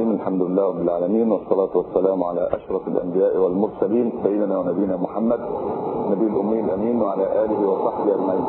الرحيم الحمد لله رب العالمين والصلاة والسلام على أشرف الأنبياء والمرسلين سيدنا ونبينا محمد نبي الأمي الأمين وعلى آله وصحبه أجمعين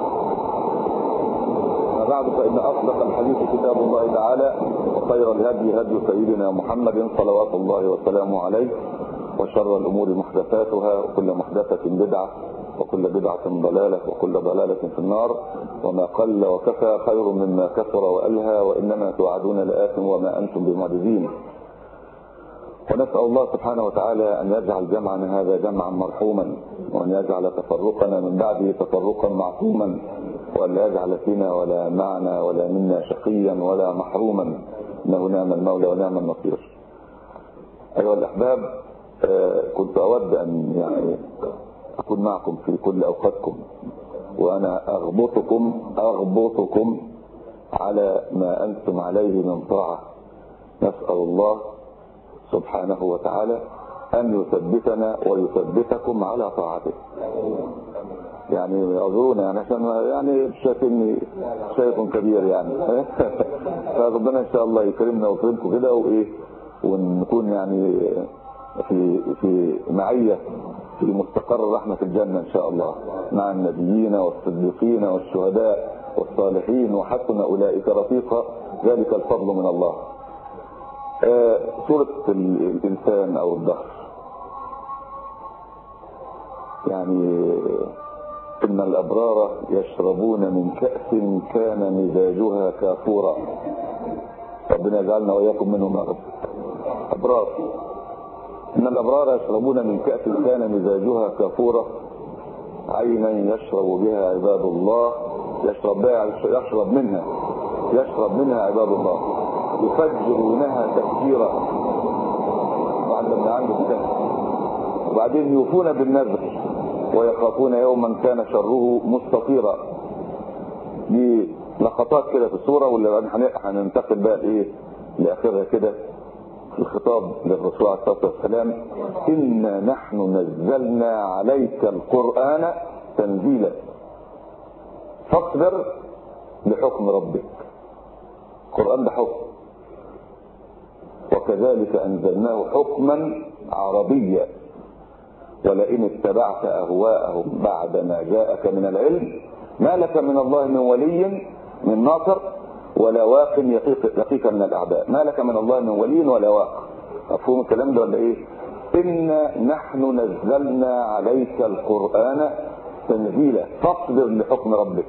بعد فإن أصدق الحديث كتاب الله تعالى وخير الهدي هدي سيدنا محمد صلوات الله وسلامه عليه وشر الأمور محدثاتها وكل محدثة بدعة وكل بدعة ضلالة وكل ضلالة في النار وما قل وكفى خير مما كثر وألهى وإنما توعدون لآت وما أنتم بمعجزين ونسأل الله سبحانه وتعالى أن يجعل جمعنا هذا جمعا مرحوما وأن يجعل تفرقنا من بعده تفرقا معصوما وأن لا يجعل فينا ولا معنا ولا منا شقيا ولا محروما إنه نعم المولى ونعم النصير أيها الأحباب كنت أود أن يعني أكون معكم في كل أوقاتكم وأنا أغبطكم أغبطكم على ما أنتم عليه من طاعة نسأل الله سبحانه وتعالى أن يثبتنا ويثبتكم على طاعته يعني أظن يعني عشان يعني شايفني شيخ كبير يعني فربنا إن شاء الله يكرمنا ويكرمكم كده وإيه ونكون يعني في في معية في مستقر رحمة الجنة إن شاء الله مع النبيين والصديقين والشهداء والصالحين وحسن أولئك رفيقا ذلك الفضل من الله آه سورة الإنسان أو الدهر يعني إن الأبرار يشربون من كأس كان مزاجها كافورا ربنا يجعلنا وإياكم منهم أغب أبرار إن الأبرار يشربون من كأس كان مزاجها كافورة عينا يشرب بها عباد الله يشرب بها يشرب منها يشرب منها عباد الله يفجرونها تفجيرا وعندما عنده كهف وبعدين يوفون بالنذر ويخافون يوما كان شره مستطيرا دي لقطات كده في الصورة واللي هننتقل بقى ايه لاخرها كده الخطاب للرسول عليه الصلاه والسلام انا نحن نزلنا عليك القران تنزيلا فاصبر لحكم ربك القران ده حكم وكذلك انزلناه حكما عربيا ولئن اتبعت اهواءهم بعد ما جاءك من العلم ما لك من الله من ولي من ناصر ولا واق يقيك من الاعداء ما لك من الله من ولي ولا واق مفهوم الكلام ده ولا ايه انا نحن نزلنا عليك القران تنزيلا فاصبر لحكم ربك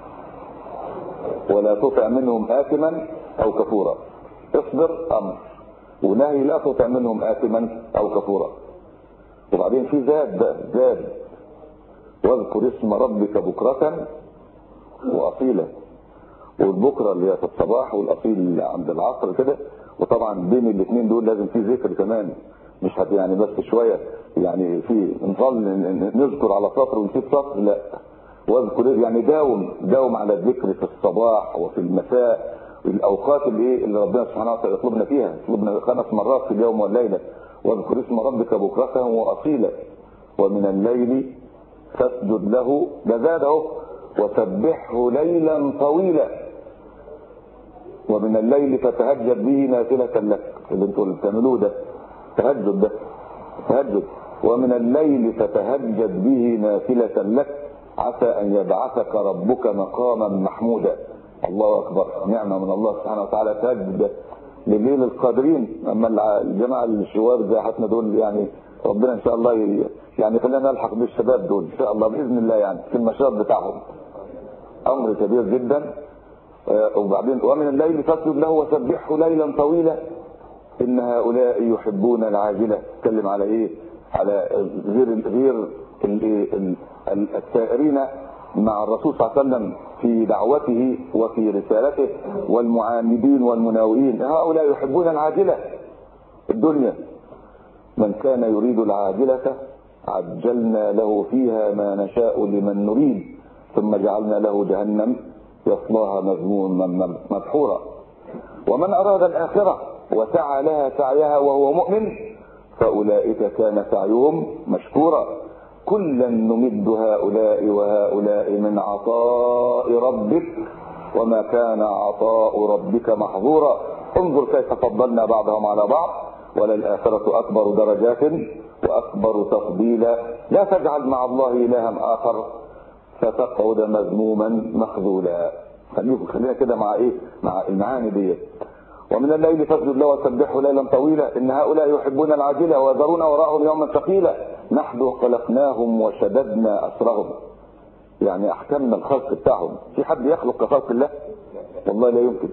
ولا تطع منهم آثما او كفورا اصبر امر ونهي لا تطع منهم آثما او كفورا وبعدين في زاد بقى زاد واذكر اسم ربك بكرة واصيلا والبكرة اللي هي في الصباح والاصيل عند العصر كده وطبعا بين الاثنين دول لازم في ذكر كمان مش هت يعني بس شوية يعني في نظل نذكر على سطر ونسيب سطر لا واذكر يعني داوم داوم على الذكر في الصباح وفي المساء الاوقات اللي ايه اللي ربنا سبحانه وتعالى يطلبنا فيها يطلبنا خمس مرات في اليوم والليله واذكر اسم ربك بكرة واصيلا ومن الليل فاسجد له ده زاد اهو وسبحه ليلا طويلا ومن الليل فتهجد به نافلة لك اللي انتوا بتعملوه ده تهجد ده تهجد ومن الليل فتهجد به نافلة لك عسى ان يبعثك ربك مقاما محمودا الله اكبر نعمة من الله سبحانه وتعالى تهجد لليل القادرين اما الجماعة الشواب زي حتنا دول يعني ربنا ان شاء الله يعني خلينا نلحق بالشباب دول ان شاء الله باذن الله يعني في المشروع بتاعهم امر كبير جدا وبعدين ومن الليل فاسجد له وسبحه ليلا طويلا ان هؤلاء يحبون العاجله اتكلم على ايه على غير غير السائرين مع الرسول صلى الله عليه وسلم في دعوته وفي رسالته والمعاندين والمناوئين هؤلاء يحبون العاجله الدنيا من كان يريد العاجله عجلنا له فيها ما نشاء لمن نريد ثم جعلنا له جهنم يصلاها مذموما مدحورا ومن أراد الآخرة وسعى لها سعيها وهو مؤمن فأولئك كان سعيهم مشكورا كلا نمد هؤلاء وهؤلاء من عطاء ربك وما كان عطاء ربك محظورا انظر كيف فضلنا بعضهم على بعض وللآخرة أكبر درجات وأكبر تفضيلا لا تجعل مع الله إلها آخر فتقعد مذموما مخذولا خليكم خلينا كده مع ايه مع المعاني دي ومن الليل فاسجد له وسبحه ليلا طويلا ان هؤلاء يحبون العاجله ويذرون وراءهم يوما ثقيلا نحن خلقناهم وشددنا اسرهم يعني احكمنا الخلق بتاعهم في حد يخلق كخلق الله والله لا يمكن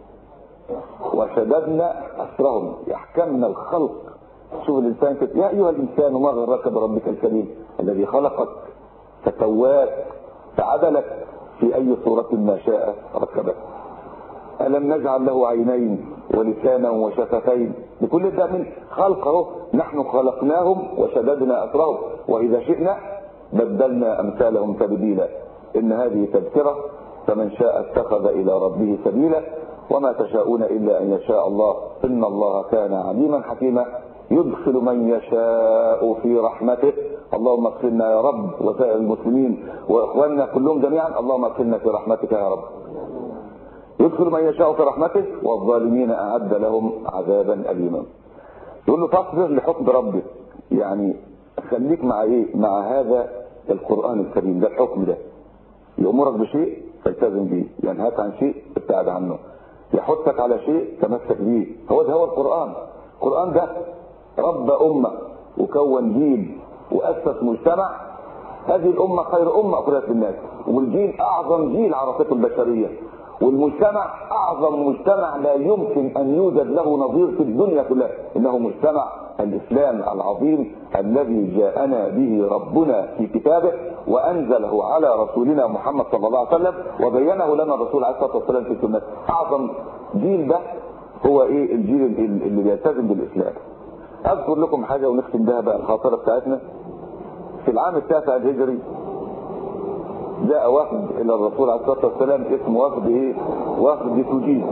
وشددنا اسرهم احكمنا الخلق شوف الانسان كده يا ايها الانسان ما غرك بربك الكريم الذي خلقك فسواك فعدلك في اي صورة ما شاء ركبك ألم نجعل له عينين ولسانا وشفتين لكل ده من خلقه نحن خلقناهم وشددنا أسرهم وإذا شئنا بدلنا أمثالهم تبديلا إن هذه تذكرة فمن شاء اتخذ إلى ربه سبيلا وما تشاءون إلا أن يشاء الله إن الله كان عليما حكيما يدخل من يشاء في رحمته اللهم اغفرنا يا رب وسائر المسلمين واخواننا كلهم جميعا اللهم اغفرنا في رحمتك يا رب يدخل من يشاء في رحمته والظالمين اعد لهم عذابا اليما يقول له فاصبر لحكم ربك يعني خليك مع ايه مع هذا القران الكريم ده الحكم ده يامرك بشيء تلتزم به ينهاك عن شيء ابتعد عنه يحثك على شيء تمسك به هو ده هو القران القران ده رب امه وكون جيل واسس مجتمع هذه الامه خير امه اخرجت للناس والجيل اعظم جيل عرفته البشريه والمجتمع اعظم مجتمع لا يمكن ان يوجد له نظير في الدنيا كلها انه مجتمع الاسلام العظيم الذي جاءنا به ربنا في كتابه وانزله على رسولنا محمد صلى الله عليه وسلم وبينه لنا الرسول عليه الصلاه والسلام في سنته اعظم جيل ده هو ايه الجيل اللي بيلتزم بالاسلام اذكر لكم حاجه ونختم بها بقى الخاطره بتاعتنا في العام التاسع الهجري جاء وفد الى الرسول عليه الصلاه والسلام اسمه وفد ايه وفد تجيب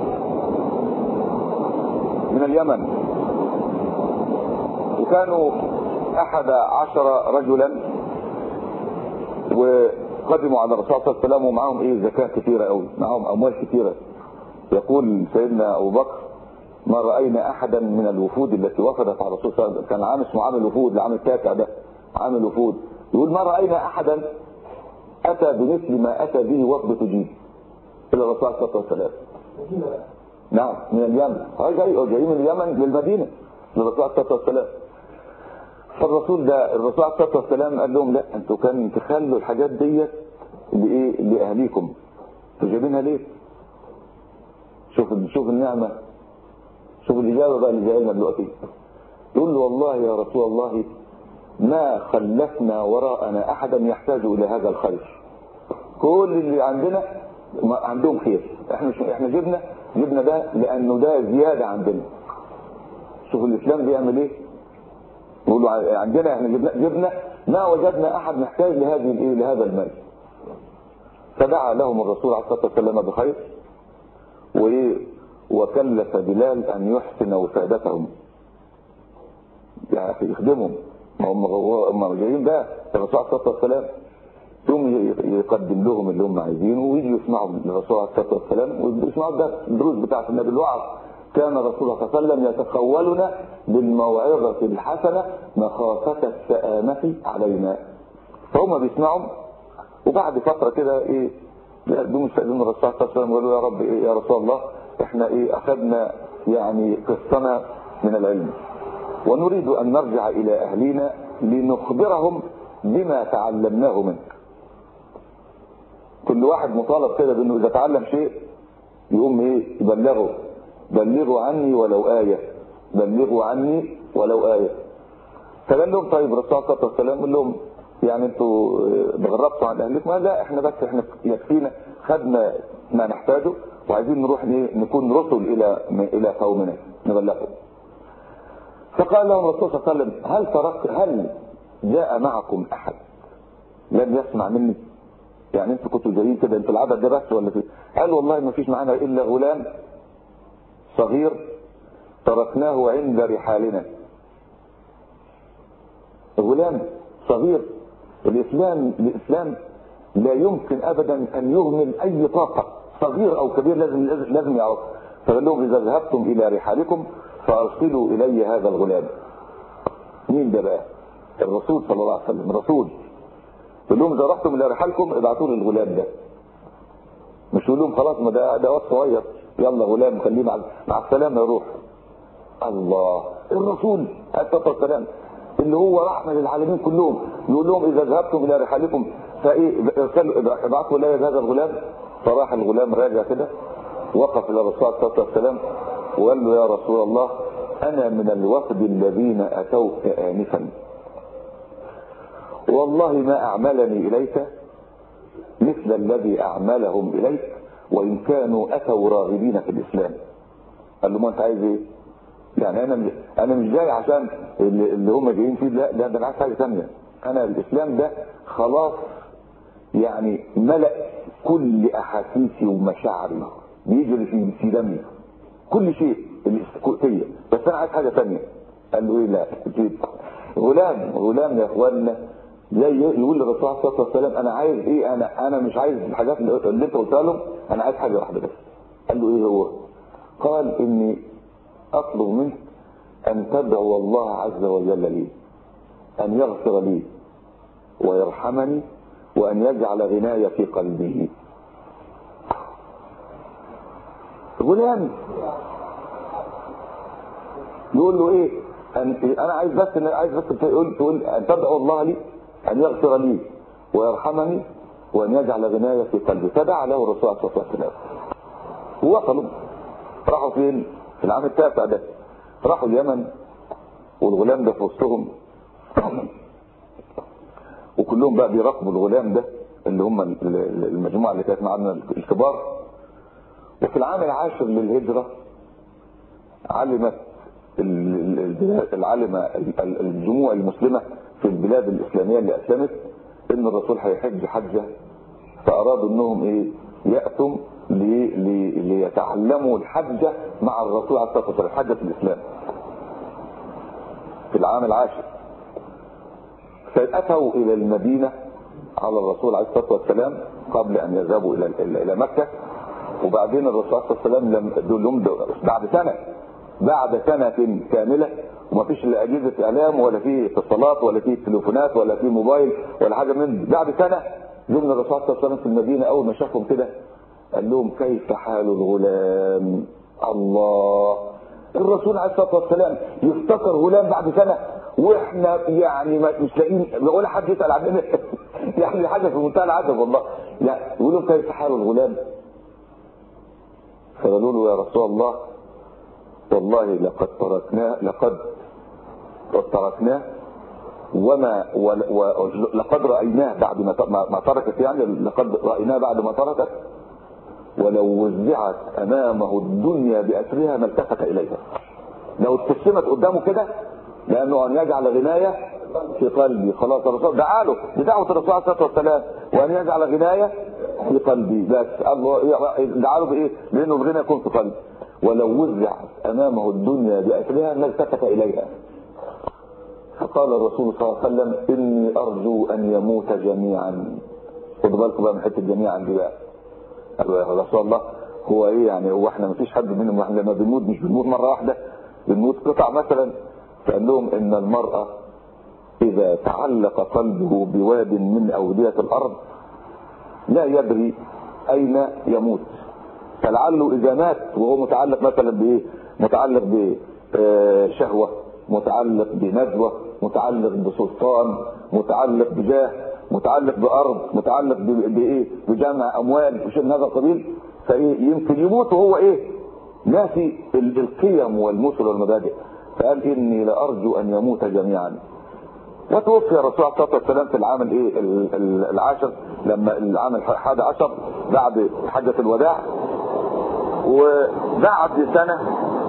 من اليمن وكانوا احد عشر رجلا وقدموا على الرسول صلى الله عليه وسلم ومعاهم ايه زكاه كثيره قوي معاهم اموال كثيره يقول سيدنا ابو بكر ما راينا احدا من الوفود التي وفدت على الرسول صلى الله عليه وسلم كان عام اسمه عام الوفود العام التاسع ده عام الوفود يقول ما راينا احدا اتى بمثل ما اتى به وفد تجيب الى الرسول عليه الصلاه والسلام نعم من اليمن هاي جاي جاي من اليمن للمدينه للرسول عليه الصلاه والسلام فالرسول ده الرسول عليه الصلاه والسلام قال لهم لا انتوا كان تخلوا الحاجات ديت لايه لاهليكم انتوا جايبينها ليه شوف شوف النعمه شوف الاجابه بقى اللي جايه لنا دلوقتي يقول له والله يا رسول الله ما خلفنا وراءنا احدا يحتاج الى هذا الخير كل اللي عندنا عندهم خير احنا مش احنا جبنا جبنا ده لانه ده زياده عندنا شوف الاسلام بيعمل ايه يقولوا عندنا احنا جبنا جبنا ما وجدنا احد محتاج لهذه الايه لهذا المال فدعا لهم الرسول عليه الصلاه والسلام بخير وايه وكلف بلال ان يحسن وسادتهم يعني يخدمهم هم هم جايين بقى الرسول عليه الصلاه والسلام ثم يقدم لهم اللي هم عايزينه ويجوا يسمعوا الرسول عليه الصلاه والسلام ويسمعوا الدرس الدروس بتاعت النبي الوعظ كان الرسول صلى الله عليه وسلم يتخولنا بالموعظه الحسنه مخافه السآمه علينا فهم بيسمعوا وبعد فتره كده ايه يقدموا يستأذنوا الرسول صلى الله عليه وسلم ويقولوا يا رب إيه يا رسول الله احنا ايه اخذنا يعني قسطنا من العلم ونريد أن نرجع إلى أهلنا لنخبرهم بما تعلمناه منك كل واحد مطالب كده بأنه إذا تعلم شيء يقوم إيه يبلغه بلغوا عني ولو آية بلغوا عني ولو آية فقال لهم طيب الرسول صلى الله عليه وسلم قال لهم يعني انتوا بغربتوا عن اهلكم لا احنا بس احنا يكفينا خدنا ما نحتاجه وعايزين نروح نكون رسل الى الى قومنا نبلغهم فقال لهم الرسول صلى الله عليه وسلم هل ترك هل جاء معكم احد لم يسمع مني يعني انتوا كنتوا جايين كده انتوا العدد ده بس ولا في قال والله ما فيش معانا الا غلام صغير تركناه عند رحالنا غلام صغير الاسلام الاسلام لا يمكن ابدا ان يهمل اي طاقه صغير او كبير لازم لازم يعرف فقال لهم اذا ذهبتم الى رحالكم فارسلوا الي هذا الغلام مين ده بقى الرسول صلى الله عليه وسلم الرسول قال لهم اذا رحتم الى رحالكم ابعتوا لي الغلام ده مش يقول لهم خلاص ما ده ده واد صغير يلا غلام خليه مع مع السلامه يروح الله الرسول عليه الصلاه والسلام اللي هو رحمه للعالمين كلهم يقول لهم اذا ذهبتم الى رحالكم فايه ارسلوا ابعثوا الي هذا الغلام فراح الغلام راجع كده وقف الى الرسول عليه الصلاه والسلام وقال له يا رسول الله انا من الوفد الذين اتوك انفا والله ما اعملني اليك مثل الذي اعملهم اليك وان كانوا اتوا راغبين في الاسلام قال له ما انت عايز ايه يعني انا انا مش جاي عشان اللي اللي هم جايين فيه لا لا ده انا عايز حاجه ثانيه انا الاسلام ده خلاص يعني ملأ كل احاسيسي ومشاعري بيجري في في دمي كل شيء فيا بس انا عايز حاجه ثانيه قال له ايه لا جيب غلام غلام يا اخوانا زي يقول للرسول صلى الله عليه وسلم انا عايز ايه انا انا مش عايز الحاجات اللي انت قلتها لهم انا عايز حاجه واحده بس قال له ايه هو قال اني اطلب منك ان تدعو الله عز وجل لي ان يغفر لي ويرحمني وان يجعل غناي في قلبه غلام يقول له ايه أن انا عايز بس عايز بس تقول تقول ان تدعو الله لي ان يغفر لي ويرحمني وان يجعل غناي في قلبي فدعا له الرسول صلى الله عليه وسلم ووصلوا راحوا فين في العام التاسع ده راحوا اليمن والغلام ده في وسطهم وكلهم بقى بيراقبوا الغلام ده اللي هم المجموعه اللي كانت معانا الكبار وفي العام العاشر للهجره علمت العلم الجموع المسلمه في البلاد الاسلاميه اللي اسلمت ان الرسول هيحج حجه فارادوا انهم ايه ياتوا لي لي ليتعلموا الحجه مع الرسول عليه الصلاه والسلام حجه الاسلام في العام العاشر فاتوا الى المدينه على الرسول عليه الصلاه والسلام قبل ان يذهبوا الى الى مكه وبعدين الرسول عليه الصلاه والسلام لم دول لهم بعد سنه بعد سنه كامله وما فيش لا اجهزه اعلام ولا في اتصالات ولا في تليفونات ولا في موبايل ولا حاجه من دي. بعد سنه جم الرسول صلى الله عليه وسلم في المدينه اول ما شافهم كده قال لهم كيف حال الغلام الله الرسول عليه الصلاه والسلام يفتكر غلام بعد سنه واحنا يعني مش لاقيين ولا حد يسال عننا يعني حاجه في منتهى العجب والله لا يقول لهم كيف حال الغلام فقالوا له يا رسول الله والله لقد تركناه لقد تركناه وما ولقد رايناه بعد ما ما تركت يعني لقد رايناه بعد ما تركت ولو وزعت امامه الدنيا باسرها ما التفت اليها لو اتقسمت قدامه كده لانه ان يجعل غنايه في قلبي خلاص الرسول دعا له بدعوه الرسول عليه الصلاه والسلام وان يجعل غنايه في قلبي بس الله دعا له بايه؟ لانه الغنى يكون في قلبي ولو وزعت امامه الدنيا باسرها ما التفت اليها فقال الرسول صلى الله عليه وسلم اني ارجو ان يموت جميعا خدوا بالكم بقى من حته جميعا دي بقى يا رسول الله هو ايه يعني هو احنا ما فيش حد منهم احنا لما بنموت مش بنموت مره واحده بنموت قطع مثلا فقال لهم ان المراه اذا تعلق قلبه بواد من اوديه الارض لا يدري اين يموت فلعله اذا مات وهو متعلق مثلا بايه متعلق بشهوه متعلق بنزوه متعلق بسلطان متعلق بجاه متعلق بارض متعلق بايه بجمع اموال وشيء من هذا القبيل فايه يمكن يموت وهو ايه ناسي القيم والمثل والمبادئ فقال اني لارجو ان يموت جميعا وتوفي الرسول عليه الصلاه والسلام في العام الايه العاشر لما العام الحادي عشر بعد حجه الوداع وبعد سنه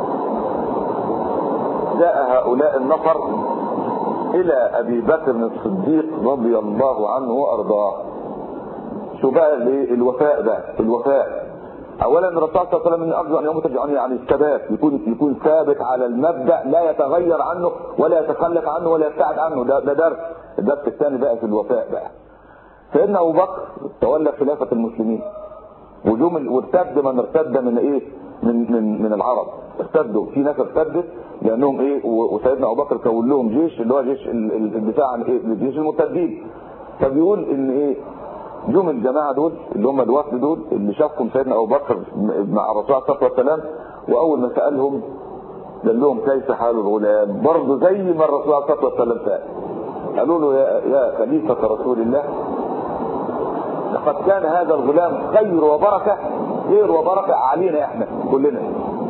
جاء هؤلاء النفر الى ابي بكر الصديق رضي الله عنه وارضاه شو بقى الوفاء ده الوفاء اولا الرسول صلى الله عليه وسلم ارجو ان يموت يعني الثبات يكون يكون ثابت على المبدا لا يتغير عنه ولا يتخلف عنه ولا يبتعد عنه ده ده درس الدرس الثاني بقى في الوفاء بقى سيدنا ابو بكر تولى خلافه المسلمين وجوم وارتد من ارتد من ايه من من من العرب ارتدوا في ناس ارتدت لانهم ايه وسيدنا ابو بكر كون لهم جيش اللي هو جيش الدفاع عن ايه جيش المرتدين فبيقول ان ايه جم الجماعه دول اللي هم الوفد دول اللي شافهم سيدنا ابو بكر مع الرسول عليه الصلاه والسلام واول ما سالهم قال لهم كيف حال الغلام برضه زي ما الرسول عليه الصلاه والسلام سال قالوا له يا, يا خليفه رسول الله لقد كان هذا الغلام خير وبركه خير وبركه علينا احنا كلنا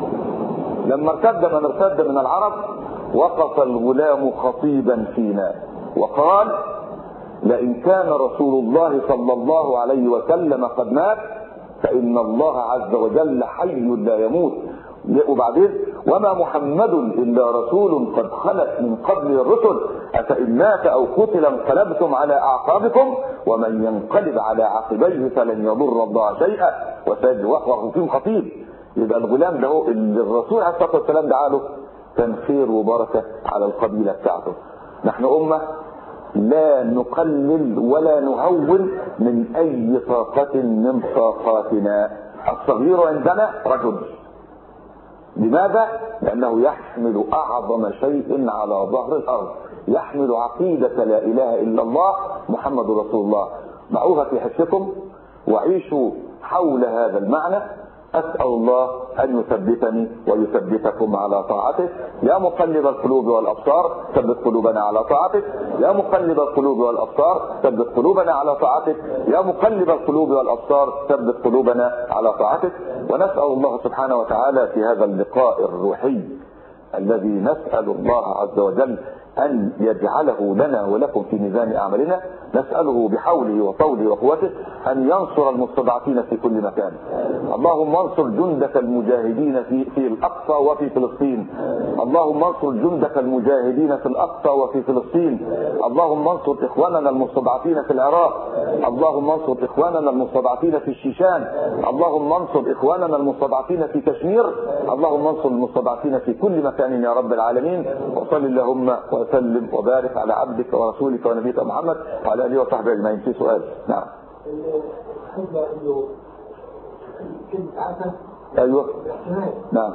لما ارتد من ارتد من العرب وقف الغلام خطيبا فينا وقال لئن كان رسول الله صلى الله عليه وسلم قد مات فإن الله عز وجل حي لا يموت وبعدين وما محمد إلا رسول قد خلت من قبل الرسل أفإن مات أو قتل انقلبتم على أعقابكم ومن ينقلب على عقبيه فلن يضر الله شيئا وسيد وهو فيهم خطيب يبقى الغلام ده اللي الرسول عليه الصلاة والسلام دعا له كان خير وبركة على القبيلة بتاعته نحن أمة لا نقلل ولا نهون من أي طاقة من طاقاتنا الصغير عندنا رجل لماذا؟ لأنه يحمل أعظم شيء على ظهر الأرض يحمل عقيدة لا إله إلا الله محمد رسول الله ضعوها في حسكم وعيشوا حول هذا المعنى أسأل الله أن يثبتني ويثبتكم على طاعته يا مقلب القلوب والأبصار ثبت قلوبنا على طاعتك يا مقلب القلوب والأبصار ثبت قلوبنا على طاعتك يا مقلب القلوب والأبصار ثبت قلوبنا على طاعتك ونسأل الله سبحانه وتعالى في هذا اللقاء الروحي الذي نسأل الله عز وجل أن يجعله لنا ولكم في ميزان أعمالنا نسأله بحوله وطوله وقوته أن ينصر المستضعفين في كل مكان اللهم انصر جندك المجاهدين في, في الأقصى وفي فلسطين اللهم انصر جندك المجاهدين في الأقصى وفي فلسطين اللهم انصر إخواننا المستضعفين في العراق اللهم انصر إخواننا المستضعفين في الشيشان اللهم انصر إخواننا المستضعفين في كشمير اللهم انصر المستضعفين في كل مكان يا رب العالمين وصل اللهم وسلم وبارك على عبدك ورسولك ونبيك محمد وعلى اله وصحبه اجمعين في سؤال نعم ايوه نعم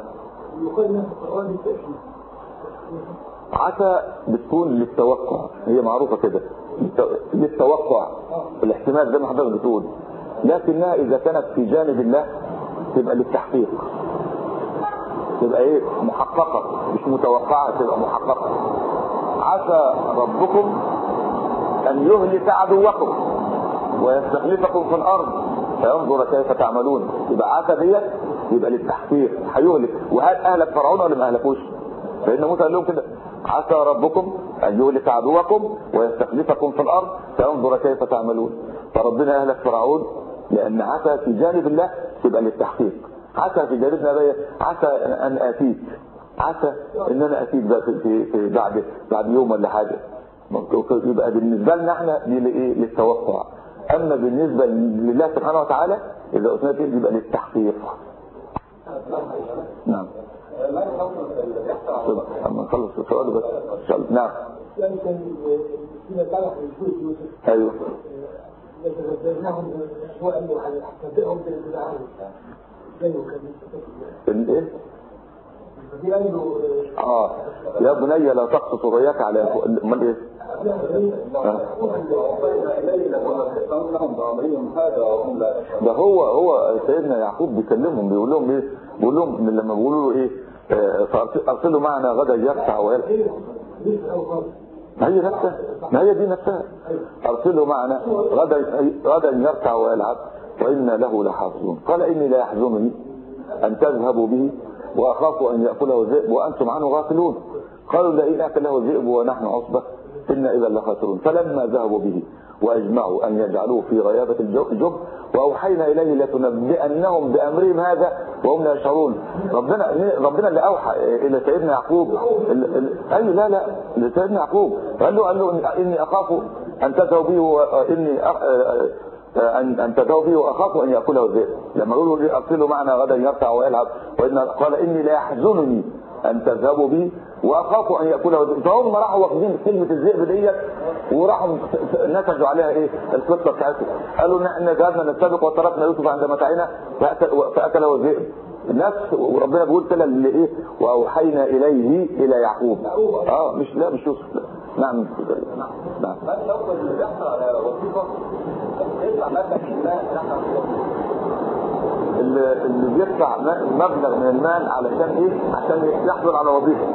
عسى بتكون للتوقع هي معروفة كده للتوقع الاحتمال زي ما حضرتك بتقول لكنها اذا كانت في جانب الله تبقى للتحقيق تبقى ايه محققة مش متوقعة تبقى محققة عسى ربكم ان يهلك عدوكم ويستخلفكم في الارض فينظر كيف تعملون يبقى عسى ديت يبقى للتحقيق هيهلك وهل اهلك فرعون ولا ما اهلكوش فان موسى قال لهم كده عسى ربكم ان يهلك عدوكم ويستخلفكم في الارض فينظر كيف تعملون فربنا اهلك فرعون لان عسى في جانب الله تبقى للتحقيق عسى في جانبنا بقى عسى ان اتيك عسى ان انا اتيك بقى في, في بعد بعد يوم ولا حاجه يبقى بالنسبه لنا احنا دي لايه للتوقع اما بالنسبه لله سبحانه وتعالى اذا قلنا كده يبقى للتحقيق نعم اما نخلص السؤال بس نعم ايوه الايه اه يا بني لا تقصص رؤياك على امال ايه ده هو هو سيدنا يعقوب بيكلمهم بيقول لهم ايه بيقول لهم لما بيقولوا له ايه فارسلوا معنا غدا يفتح ويلحق ما هي نفسها ما هي دي نفسها ارسلوا معنا غدا غدا يرتع ويلعب وإنا له لحافظون قال إني لا يحزنني أن تذهبوا به وأخاف أن يأكله الذئب وأنتم عنه غافلون قالوا لئن أكله الذئب ونحن عصبة إنا إذا لخاسرون فلما ذهبوا به وأجمعوا أن يجعلوه في غيابة الجب وأوحينا إليه لتنبئنهم بأمرهم هذا وهم لا يشعرون ربنا ربنا اللي أوحى إلى سيدنا يعقوب أي لا لا لسيدنا يعقوب قال له قال له إني أخاف أن تذهبوا به وإني أن أن تدعوا به وأخاف أن يأكله الذئب لما يقولوا لي أرسلوا معنا غدا يرتع ويلعب وإن قال إني لا يحزنني أن تذهبوا به وأخاف أن يأكله الذئب فهم راحوا واخدين كلمة الذئب ديت وراحوا نتجوا عليها إيه القصة بتاعتهم قالوا إن إحنا ذهبنا نستبق وتركنا يوسف عند متاعنا فأكله الذئب نفس وربنا بيقول كده اللي ايه واوحينا اليه الى يعقوب اه مش لا مش يوسف لا نعم نعم اللي بيحصل على وظيفه يطلع مبلغ اللي اللي بيدفع م- مبلغ من المال علشان ايه عشان يحصل على وظيفه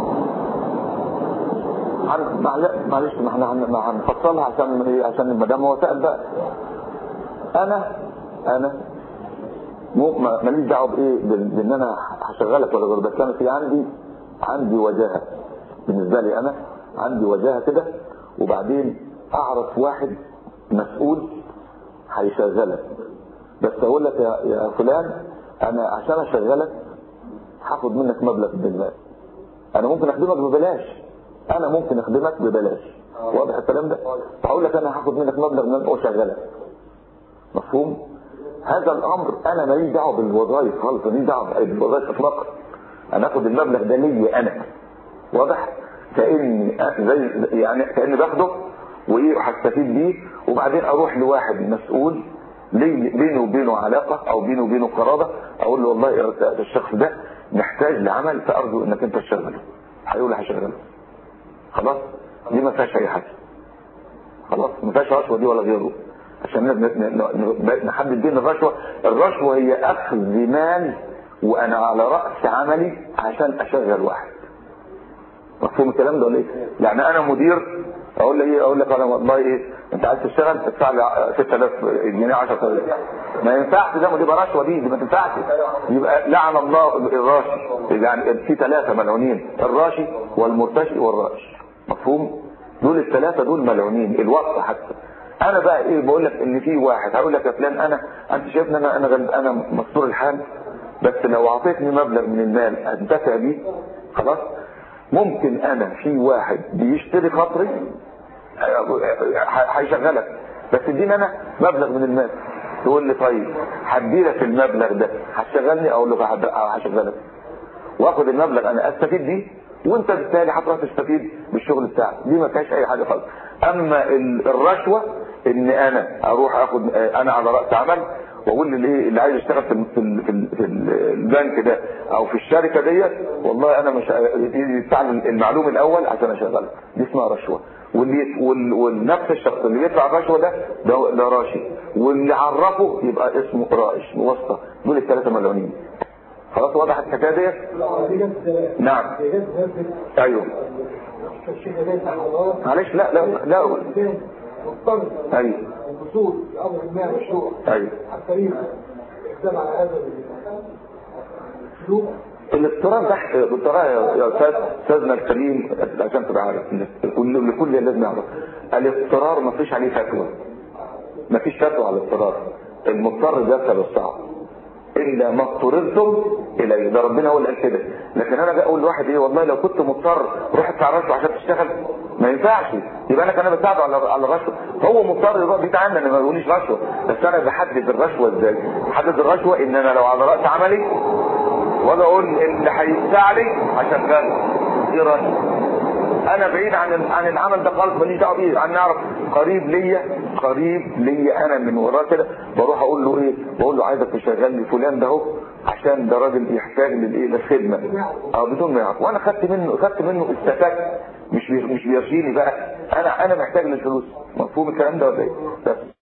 عن- معل- معلش ما احنا هن- ما هنفصلها عشان ايه عشان ما دام هو سأل بقى انا انا مو ما- ماليش دعوه بايه بال- بان انا هشغلك ولا غير بس انا في عندي عندي وجاهه بالنسبه لي انا عندي وجاهه كده وبعدين اعرف واحد مسؤول هيشغلك بس اقول لك يا, يا فلان انا عشان اشغلك هاخد منك مبلغ من المال انا ممكن اخدمك ببلاش انا ممكن اخدمك ببلاش واضح الكلام ده هقول لك انا هاخد منك مبلغ من المال واشغلك مفهوم هذا الامر انا ماليش دعوه بالوظائف خالص ماليش دعوه بالوظائف اطلاقا انا اخد المبلغ ده ليا انا واضح كاني زي يعني كاني باخده وايه هستفيد بيه وبعدين اروح لواحد مسؤول لي بينه وبينه علاقه او بينه وبينه قرابه اقول له والله الشخص ده محتاج لعمل فارجو انك انت تشغله هيقول لي هشغله خلاص دي ما فيهاش اي حاجه خلاص ما فيهاش رشوه دي ولا غيره عشان ن- ن- ن- نحدد بين الرشوه الرشوه هي اخذ مال وانا على راس عملي عشان اشغل واحد مفهوم الكلام ده ولا ايه يعني انا مدير اقول لك ايه اقول لك انا والله ايه انت عايز تشتغل تدفع لي 6000 جنيه 10000 ما ينفعش ده دي بقى رشوه دي دي ما تنفعش يبقى لعن الله الراشي يعني في ثلاثه ملعونين الراشي والمرتشي والراشي مفهوم دول الثلاثه دول ملعونين الوقت حتى انا بقى ايه بقول لك ان في واحد هقول لك يا فلان انا انت شايفني انا انا غل- انا مستور الحال بس لو اعطيتني مبلغ من المال انتفع بيه خلاص ممكن انا في واحد بيشتري خاطري ه- هيشغلك بس اديني انا مبلغ من المال تقول لي طيب هدي لك المبلغ ده هتشغلني اقول لك هد- هشغلك واخد المبلغ انا استفيد بيه وانت بالتالي هتروح تستفيد بالشغل بتاعك دي ما فيهاش اي حاجه خالص اما ال- الرشوه ان انا اروح اخد انا على راس عمل واقول للايه اللي عايز يشتغل في ال- في ال- في, ال- في ال- البنك ده او في الشركه ديت والله انا مش يدفع لي المعلوم الاول عشان اشغلك دي اسمها رشوه واللي وال- والنفس الشخص اللي يدفع الرشوه ده ده, ده راشي واللي عرفه يبقى اسمه رائش مواسطه دول الثلاثه ملعونين خلاص وضحت الحكايه ديت نعم ايوه معلش لا لا لا مضطر ايوه الوصول لامر ما مشروع ايوه عن طريق الاقدام على هذا الاسلوب الاضطرار ده الاضطرار يا يا استاذ استاذنا الكريم عشان تبقى عارف لكل لكل لازم يعرف الاضطرار ما فيش عليه فتوى ما فيش فتوى على الاضطرار المضطر يسهل الصعب الا ما اضطررتم اليه ده ربنا هو اللي قال كده لكن انا بقى اقول لواحد ايه والله لو كنت مضطر روح ادفع رشوه عشان تشتغل ما ينفعش يبقى انا كان بساعده على على الرشوه هو مضطر يروح بيتعامل انا ما بقوليش رشوه بس انا بحدد الرشوه ازاي بحدد الرشوه ان انا لو على راس عملي واجي اقول اللي هيدفع لي هشغله دي رشوه انا بعيد عن عن العمل ده خالص ماليش دعوه بيه انا اعرف قريب ليا قريب ليا انا من وراه كده بروح اقول له ايه بقول له عايزك تشغل لي فلان ده اهو عشان ده راجل يحتاج للايه للخدمه اه بدون ما يعرف وانا خدت منه خدت منه استفدت مش بي- مش بيرشيني بقى انا انا محتاج للفلوس مفهوم الكلام ده ولا ايه بس